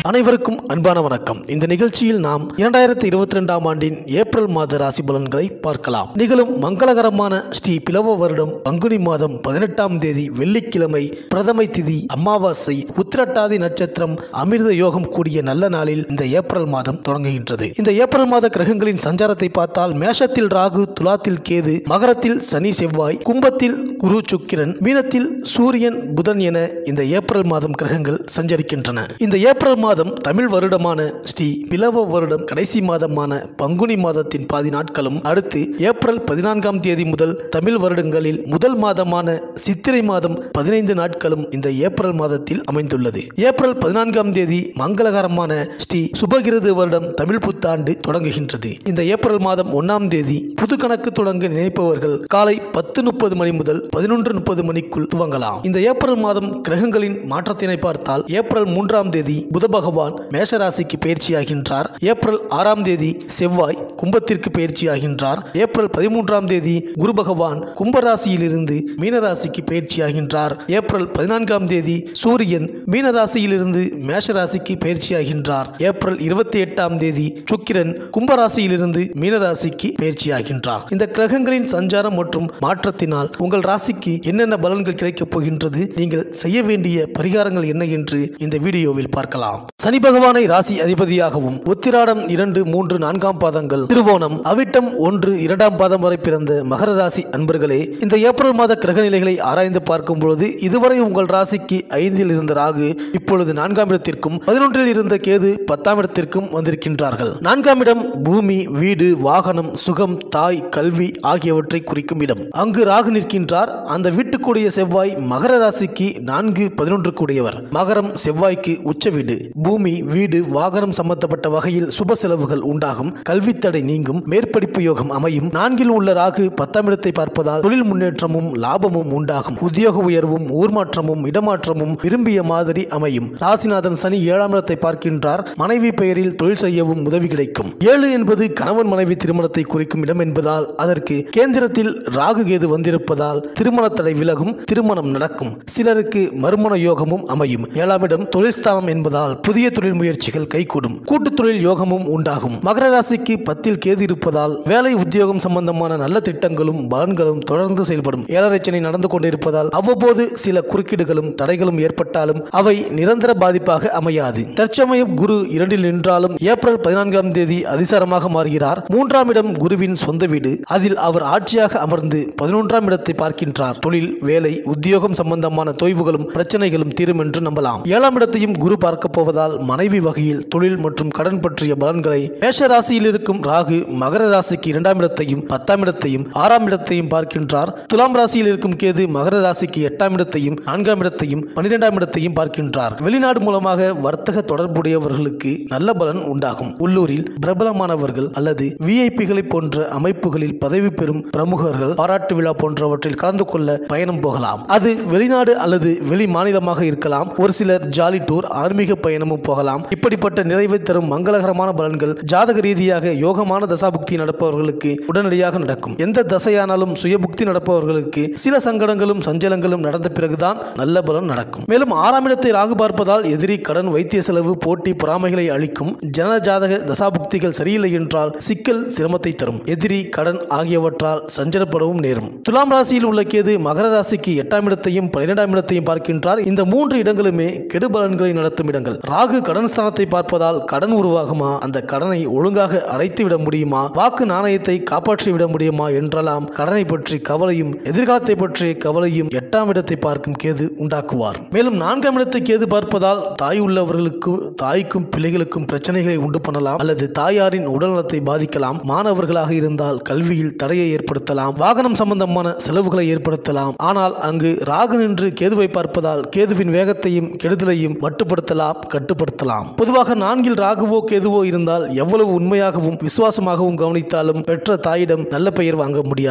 அனைவருக்கும் அன்பான வணக்கம் இந்த நிகழ்ச்சியில் நாம் இரண்டாயிரத்தி இருபத்தி ரெண்டாம் ஆண்டின் ஏப்ரல் மாத ராசி பலன்களை பார்க்கலாம் நிகழும் மங்களகரமான ஸ்ரீ பிளவ வருடம் பங்குனி மாதம் பதினெட்டாம் தேதி வெள்ளிக்கிழமை பிரதமை திதி அமாவாசை உத்திரட்டாதி நட்சத்திரம் அமிர்த யோகம் கூடிய நல்ல நாளில் இந்த ஏப்ரல் மாதம் தொடங்குகின்றது இந்த ஏப்ரல் மாத கிரகங்களின் சஞ்சாரத்தை பார்த்தால் மேஷத்தில் ராகு துலாத்தில் கேது மகரத்தில் சனி செவ்வாய் கும்பத்தில் குரு சுக்கிரன் மீனத்தில் சூரியன் புதன் என இந்த ஏப்ரல் மாதம் கிரகங்கள் சஞ்சரிக்கின்றன இந்த ஏப்ரல் மாதம் தமிழ் வருடமான ஸ்ரீ பிளவ வருடம் கடைசி மாதமான பங்குனி மாதத்தின் பாதி நாட்களும் அடுத்து ஏப்ரல் பதினான்காம் தேதி முதல் தமிழ் வருடங்களில் முதல் மாதமான சித்திரை மாதம் பதினைந்து நாட்களும் இந்த ஏப்ரல் மாதத்தில் அமைந்துள்ளது ஏப்ரல் பதினான்காம் தேதி மங்களகரமான ஸ்ரீ சுபகிருது வருடம் தமிழ் புத்தாண்டு தொடங்குகின்றது இந்த ஏப்ரல் மாதம் ஒன்னாம் தேதி புது கணக்கு தொடங்க நினைப்பவர்கள் காலை பத்து முப்பது மணி முதல் பதினொன்று முப்பது மணிக்குள் துவங்கலாம் இந்த ஏப்ரல் மாதம் கிரகங்களின் மாற்றத்தினை பார்த்தால் ஏப்ரல் மூன்றாம் தேதி புத பகவான் மேஷராசிக்கு பயிற்சியாகின்றார் ஏப்ரல் ஆறாம் தேதி செவ்வாய் கும்பத்திற்கு பயிற்சியாகின்றார் ஏப்ரல் பதிமூன்றாம் தேதி குரு பகவான் கும்பராசியிலிருந்து மீனராசிக்கு பயிற்சியாகின்றார் ஏப்ரல் பதினான்காம் தேதி சூரியன் மீனராசியிலிருந்து மேஷராசிக்கு பயிற்சியாகின்றார் ஏப்ரல் இருபத்தி எட்டாம் தேதி சுக்கிரன் கும்பராசியிலிருந்து மீனராசிக்கு பயிற்சியாகின்றார் இந்த கிரகங்களின் சஞ்சாரம் மற்றும் மாற்றத்தினால் உங்கள் ராசிக்கு என்னென்ன பலன்கள் கிடைக்கப் போகின்றது நீங்கள் செய்ய வேண்டிய பரிகாரங்கள் என்ன என்று இந்த வீடியோவில் பார்க்கலாம் சனி பகவானை ராசி அதிபதியாகவும் உத்திராடம் இரண்டு மூன்று நான்காம் பாதங்கள் திருவோணம் அவிட்டம் ஒன்று இரண்டாம் பாதம் வரை பிறந்த மகர ராசி அன்பர்களே இந்த ஏப்ரல் மாத கிரக நிலைகளை ஆராய்ந்து பார்க்கும் பொழுது இதுவரை உங்கள் ராசிக்கு ஐந்தில் இருந்த ராகு இப்பொழுது நான்காம் இடத்திற்கும் பதினொன்றில் இருந்த கேது பத்தாம் இடத்திற்கும் வந்திருக்கின்றார்கள் நான்காம் இடம் பூமி வீடு வாகனம் சுகம் தாய் கல்வி ஆகியவற்றை குறிக்கும் இடம் அங்கு ராகு நிற்கின்றார் அந்த வீட்டுக்குடைய செவ்வாய் மகர ராசிக்கு நான்கு பதினொன்று கூடியவர் மகரம் செவ்வாய்க்கு உச்ச வீடு பூமி வீடு வாகனம் சம்பந்தப்பட்ட வகையில் சுப செலவுகள் உண்டாகும் கல்வி தடை நீங்கும் மேற்படிப்பு யோகம் அமையும் நான்கில் உள்ள ராகு பத்தாம் இடத்தை பார்ப்பதால் தொழில் முன்னேற்றமும் லாபமும் உண்டாகும் உத்தியோக உயர்வும் ஊர்மாற்றமும் இடமாற்றமும் விரும்பிய மாதிரி அமையும் ராசிநாதன் சனி ஏழாம் இடத்தை பார்க்கின்றார் மனைவி பெயரில் தொழில் செய்யவும் உதவி கிடைக்கும் ஏழு என்பது கணவன் மனைவி திருமணத்தை குறிக்கும் இடம் என்பதால் அதற்கு கேந்திரத்தில் ராகு கேது வந்திருப்பதால் திருமண தடை விலகும் திருமணம் நடக்கும் சிலருக்கு மறுமண யோகமும் அமையும் ஏழாம் இடம் தொழில் ஸ்தானம் என்பதால் புதிய தொழில் முயற்சிகள் கைகூடும் கூட்டுத் தொழில் யோகமும் உண்டாகும் மகர ராசிக்கு பத்தில் கேது இருப்பதால் வேலை உத்தியோகம் சம்பந்தமான நல்ல திட்டங்களும் பலன்களும் தொடர்ந்து செயல்படும் ஏழரை சனி நடந்து கொண்டிருப்பதால் அவ்வப்போது சில குறுக்கீடுகளும் தடைகளும் ஏற்பட்டாலும் அவை நிரந்தர பாதிப்பாக அமையாது தற்சமயம் குரு இரண்டில் நின்றாலும் ஏப்ரல் பதினான்காம் தேதி அதிசாரமாக மாறுகிறார் மூன்றாம் இடம் குருவின் சொந்த வீடு அதில் அவர் ஆட்சியாக அமர்ந்து பதினொன்றாம் இடத்தை பார்க்கின்றார் தொழில் வேலை உத்தியோகம் சம்பந்தமான தொய்வுகளும் பிரச்சனைகளும் தீரும் என்று நம்பலாம் ஏழாம் இடத்தையும் குரு பார்க்க போவதால் மனைவி வகையில் தொழில் மற்றும் கடன் பற்றிய பலன்களை மேஷ ராசியில் இருக்கும் ராகு மகர ராசிக்கு இரண்டாம் இடத்தையும் பத்தாம் இடத்தையும் ஆறாம் இடத்தையும் பார்க்கின்றார் துலாம் ராசியில் இருக்கும் கேது மகர ராசிக்கு எட்டாம் இடத்தையும் நான்காம் இடத்தையும் பன்னிரெண்டாம் இடத்தையும் பார்க்கின்றார் வெளிநாடு மூலமாக வர்த்தக தொடர்புடையவர்களுக்கு நல்ல பலன் உண்டாகும் உள்ளூரில் பிரபலமானவர்கள் அல்லது விஐபிகளை போன்ற அமைப்புகளில் பதவி பெறும் பிரமுகர்கள் பாராட்டு விழா போன்றவற்றில் கலந்து கொள்ள பயணம் போகலாம் அது வெளிநாடு அல்லது வெளி மாநிலமாக இருக்கலாம் ஒரு சிலர் ஜாலி டூர் ஆன்மீக பயணமும் போகலாம் இப்படிப்பட்ட நிறைவை தரும் மங்களகரமான பலன்கள் ஜாதக ரீதியாக யோகமான தசாபுக்தி நடப்பவர்களுக்கு உடனடியாக நடக்கும் எந்த தசையானாலும் சுயபுக்தி நடப்பவர்களுக்கு சில சங்கடங்களும் சஞ்சலங்களும் நடந்த பிறகுதான் நல்ல பலன் நடக்கும் மேலும் ஆறாம் இடத்தை ராகு பார்ப்பதால் எதிரி கடன் வைத்திய செலவு போட்டி பொறாமைகளை அளிக்கும் ஜன ஜாதக தசாபுக்திகள் சரியில்லை என்றால் சிக்கல் சிரமத்தை தரும் எதிரி கடன் ஆகியவற்றால் சஞ்சலப்படவும் நேரும் துலாம் ராசியில் உள்ள கேது மகர ராசிக்கு எட்டாம் இடத்தையும் பன்னிரெண்டாம் இடத்தையும் பார்க்கின்றார் இந்த மூன்று இடங்களுமே கெடு பலன்களை நடத்தும் இடங்கள் ராகு கடன் ஸ்தானத்தை பார்ப்பதால் கடன் உருவாகுமா அந்த கடனை ஒழுங்காக அடைத்து விட முடியுமா வாக்கு நாணயத்தை காப்பாற்றி விட முடியுமா என்றெல்லாம் கடனை பற்றி கவலையும் எதிர்காலத்தை பற்றிய கவலையும் எட்டாம் இடத்தை பார்க்கும் கேது உண்டாக்குவார் மேலும் நான்காம் இடத்தை கேது பார்ப்பதால் தாய் உள்ளவர்களுக்கு தாய்க்கும் பிள்ளைகளுக்கும் பிரச்சனைகளை உண்டு பண்ணலாம் அல்லது தாயாரின் உடல்நலத்தை பாதிக்கலாம் மாணவர்களாக இருந்தால் கல்வியில் தடையை ஏற்படுத்தலாம் வாகனம் சம்பந்தமான செலவுகளை ஏற்படுத்தலாம் ஆனால் அங்கு ராகு நின்று கேதுவை பார்ப்பதால் கேதுவின் வேகத்தையும் கெடுதலையும் மட்டுப்படுத்தலாம் கட்டுப்படுத்தலாம் பொதுவாக நான்கில் ராகுவோ கேதுவோ இருந்தால் எவ்வளவு உண்மையாகவும் விசுவாசமாகவும் கவனித்தாலும் பெற்ற தாயிடம் நல்ல பெயர் வாங்க முடியாது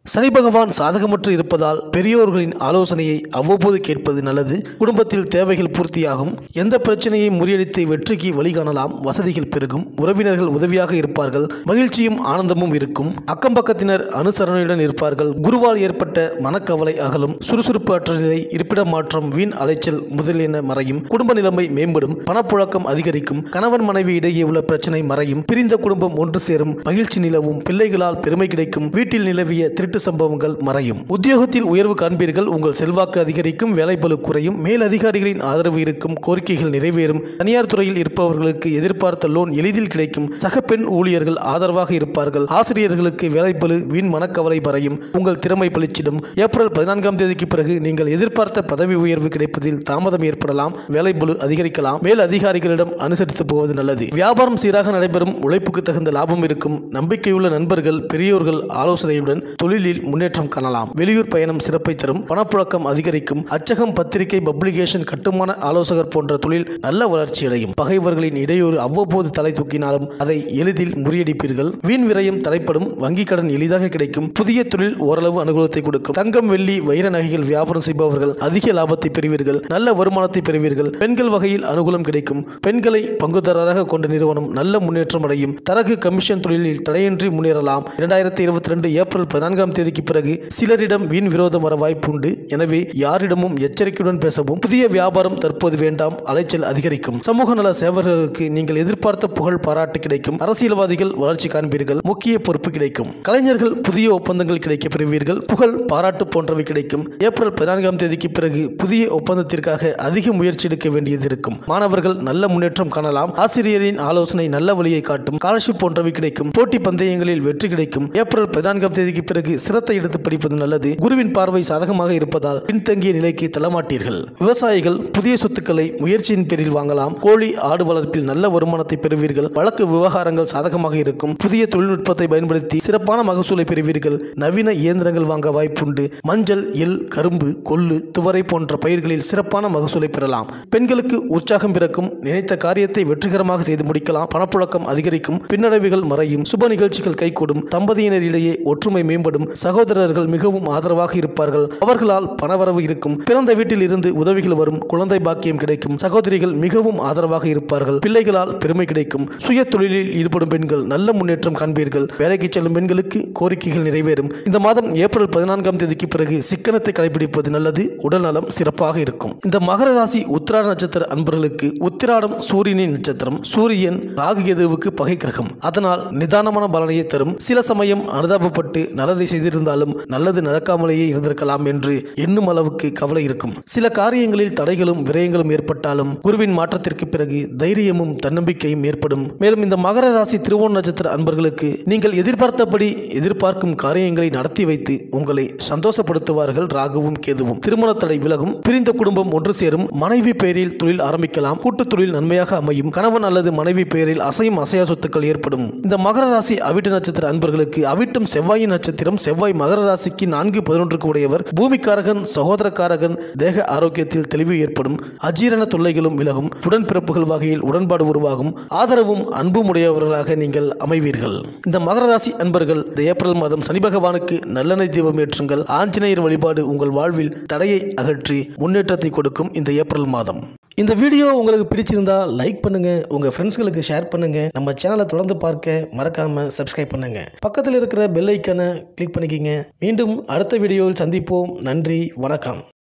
சனி பகவான் சாதகமற்று இருப்பதால் பெரியோர்களின் ஆலோசனையை அவ்வப்போது கேட்பது நல்லது குடும்பத்தில் தேவைகள் பூர்த்தியாகும் எந்த பிரச்சனையை முறியடித்து வெற்றிக்கு வழிகாணலாம் வசதிகள் பெருகும் உறவினர்கள் உதவியாக இருப்பார்கள் மகிழ்ச்சியும் ஆனந்தமும் இருக்கும் அக்கம் பக்கத்தினர் அனுசரணையுடன் இருப்பார்கள் குருவால் ஏற்பட்ட மனக்கவலை அகலும் சுறுசுறுப்பு அற்ற நிலை இருப்பிட மாற்றம் வீண் அலைச்சல் முதலியன மறையும் குடும்ப நிலைமை மேம்படும் பணப்புழக்கம் அதிகரிக்கும் கணவன் மனைவி இடையே உள்ள பிரச்சனை மறையும் பிரிந்த குடும்பம் ஒன்று சேரும் மகிழ்ச்சி நிலவும் பிள்ளைகளால் பெருமை கிடைக்கும் வீட்டில் நிலவிய திருட்டு சம்பவங்கள் மறையும் உத்தியோகத்தில் உயர்வு காண்பீர்கள் உங்கள் செல்வாக்கு அதிகரிக்கும் வேலைப்பளு குறையும் மேல் அதிகாரிகளின் ஆதரவு இருக்கும் கோரிக்கைகள் நிறைவேறும் தனியார் துறையில் இருப்பவர்களுக்கு எதிர்பார்த்த லோன் எளிதில் கிடைக்கும் சக பெண் ஊழியர்கள் ஆதரவாக இருப்பார்கள் ஆசிரியர்களுக்கு வேலைப்பளு வீண் மனக்கவலை மறையும் உங்கள் திறமை பளிச்சிடும் ஏப்ரல் பதினான்காம் தேதிக்கு பிறகு நீங்கள் எதிர்பார்த்த பதவி உயர்வு கிடைப்பதில் தாமதம் ஏற்படலாம் வேலைப்பளு அதிகரிக்கலாம் மேல் அதிகாரிகளிடம் அனுசரித்து போவது நல்லது வியாபாரம் சீராக நடைபெறும் உழைப்புக்கு தகுந்த லாபம் இருக்கும் நம்பிக்கையுள்ள நண்பர்கள் பெரியோர்கள் ஆலோசனையுடன் தொழிலில் முன்னேற்றம் காணலாம் வெளியூர் பயணம் சிறப்பை தரும் பணப்புழக்கம் அதிகரிக்கும் அச்சகம் பத்திரிகை பப்ளிகேஷன் கட்டுமான ஆலோசகர் போன்ற தொழில் நல்ல வளர்ச்சி அடையும் பகைவர்களின் இடையூறு அவ்வப்போது தலை தூக்கினாலும் அதை எளிதில் முறியடிப்பீர்கள் வீண் விரயம் தடைப்படும் வங்கிக் கடன் எளிதாக கிடைக்கும் புதிய தொழில் ஓரளவு அனுகூலத்தை கொடுக்கும் தங்கம் வெள்ளி வைர நகைகள் வியாபாரம் செய்பவர்கள் அதிக லாபத்தை பெறுவீர்கள் நல்ல வருமானத்தை பெறுவீர்கள் பெண்கள் வகையில் அனுகூலம் கிடைக்கும் பெண்களை பங்குதாரராக கொண்ட நிறுவனம் நல்ல முன்னேற்றம் அடையும் தரகு கமிஷன் தொழிலில் தடையின்றி முன்னேறலாம் இரண்டாயிரத்தி இருபத்தி ரெண்டு ஏப்ரல் பதினான்காம் தேதிக்கு பிறகு சிலரிடம் வீண் விரோதம் வர வாய்ப்புண்டு எனவே யாரிடமும் எச்சரிக்கையுடன் பேசவும் புதிய வியாபாரம் தற்போது வேண்டாம் அலைச்சல் அதிகரிக்கும் சமூக நல சேவர்களுக்கு நீங்கள் எதிர்பார்த்த புகழ் பாராட்டு கிடைக்கும் அரசியல்வாதிகள் வளர்ச்சி காண்பீர்கள் முக்கிய பொறுப்பு கிடைக்கும் கலைஞர்கள் புதிய ஒப்பந்தங்கள் கிடைக்க பெறுவீர்கள் புகழ் பாராட்டு போன்றவை கிடைக்கும் ஏப்ரல் பதினான்காம் தேதிக்கு பிறகு புதிய ஒப்பந்தத்திற்காக அதிக முயற்சி எடுக்க வேண்டியது இருக்கும் மாணவர்கள் நல்ல முன்னேற்றம் காணலாம் ஆசிரியரின் ஆலோசனை நல்ல வழியை காட்டும் ஸ்காலர்ஷிப் போன்றவை கிடைக்கும் போட்டி பந்தயங்களில் வெற்றி கிடைக்கும் ஏப்ரல் பதினான்காம் தேதிக்கு பிறகு சிரத்தை எடுத்து படிப்பது நல்லது குருவின் பார்வை சாதகமாக இருப்பதால் பின்தங்கிய நிலைக்கு தள்ளமாட்டீர்கள் விவசாயிகள் புதிய சொத்துக்களை முயற்சியின் பேரில் வாங்கலாம் கோழி ஆடு வளர்ப்பில் நல்ல வருமானத்தை பெறுவீர்கள் வழக்கு விவகாரங்கள் சாதகமாக இருக்கும் புதிய தொழில்நுட்பத்தை பயன்படுத்தி சிறப்பான மகசூலை பெறுவீர்கள் நவீன இயந்திரங்கள் வாங்க வாய்ப்புண்டு மஞ்சள் எள் கரும்பு கொள்ளு துவரை போன்ற பயிர்களில் சிறப்பான மகசூலை பெறலாம் பெண்களுக்கு உற்சாகம் பிறக்கும் நினைத்த காரியத்தை வெற்றிகரமாக செய்து முடிக்கலாம் பணப்புழக்கம் அதிகரிக்கும் பின்னடைவுகள் மறையும் சுப நிகழ்ச்சிகள் கைகூடும் தம்பதியினரிடையே ஒற்றுமை மேம்படும் சகோதரர்கள் மிகவும் ஆதரவாக இருப்பார்கள் அவர்களால் பணவரவு இருக்கும் பிறந்த வீட்டில் இருந்து உதவிகள் வரும் குழந்தை பாக்கியம் கிடைக்கும் சகோதரிகள் மிகவும் ஆதரவாக இருப்பார்கள் பிள்ளைகளால் பெருமை கிடைக்கும் சுய தொழிலில் ஈடுபடும் பெண்கள் நல்ல முன்னேற்றம் காண்பீர்கள் வேலைக்கு செல்லும் பெண்களுக்கு கோரிக்கைகள் நிறைவேறும் இந்த மாதம் ஏப்ரல் பதினான்காம் தேதிக்கு பிறகு சிக்கனத்தை கடைபிடிப்பது நல்லது உடல் நலம் சிறப்பாக இருக்கும் இந்த மகர ராசி உத்திராட நட்சத்திர அன்பர்களுக்கு உத்திராடம் சூரியனின் நட்சத்திரம் சூரியன் ராகு கேதுவுக்கு பகை கிரகம் அதனால் நிதானமான பலனையை தரும் சில சமயம் அனுதாபப்பட்டு நல்லதை செய்திருந்தாலும் நல்லது நடக்காமலேயே இருந்திருக்கலாம் என்று எண்ணும் அளவுக்கு கவலை இருக்கும் சில காரியங்களில் தடைகளும் விரயங்களும் ஏற்பட்டாலும் குருவின் மாற்றத்திற்கு பிறகு தைரியமும் தன்னம்பிக்கையும் ஏற்படும் மேலும் இந்த மகர ராசி திருவோண நட்சத்திர அன்பர்களுக்கு நீங்கள் எதிர்பார்த்தபடி எதிர்பார்க்கும் காரியங்களை நடத்தி வைத்து உங்களை சந்தோஷப்படுத்துவார்கள் ராகுவும் கேதுவும் திருமண தடை விலகும் பிரிந்த குடும்பம் ஒன்று சேரும் மனைவி பெயரில் தொழில் ஆரம்பிக்கலாம் கூட்டு தொழில் நன்மையாக அமையும் கணவன் அல்லது மனைவி பெயரில் அசையும் அசையா சொத்துக்கள் ஏற்படும் இந்த மகர ராசி அவிட்ட நட்சத்திர அன்பர்களுக்கு அவிட்டம் செவ்வாயின் நட்சத்திரம் செவ்வாய் மகர ராசிக்கு நான்கு பதினொன்றுக்கு உடையவர் பூமிக்காரகன் சகோதரக்காரகன் தேக ஆரோக்கியத்தில் தெளிவு ஏற்படும் அஜீரண தொல்லைகளும் விலகும் உடன்பிறப்புகள் வகையில் உடன்பாடு உருவாகும் ஆதரவும் அன்பும் உடையவர்களாக நீங்கள் அமைவீர்கள் இந்த மகர ராசி அன்பர்கள் இந்த ஏப்ரல் மாதம் சனி பகவானுக்கு நல்லெண்ணெய் தீபம் ஏற்றுங்கள் ஆஞ்சநேயர் வழிபாடு உங்கள் வாழ்வில் தடையை அகற்றி முன்னேற்றத்தை கொடுக்கும் இந்த ஏப்ரல் மாதம் இந்த வீடியோ உங்களுக்கு பிடிச்சிருந்தா லைக் பண்ணுங்க உங்க ஃப்ரெண்ட்ஸ்களுக்கு ஷேர் பண்ணுங்க நம்ம சேனலை தொடர்ந்து பார்க்க மறக்காம சப்ஸ்கிரைப் பண்ணுங்க பக்கத்தில் இருக்கிற பெல் ஐக்கானை கிளிக் பண்ணிக்கிங்க மீண்டும் அடுத்த வீடியோவில் சந்திப்போம் நன்றி வணக்கம்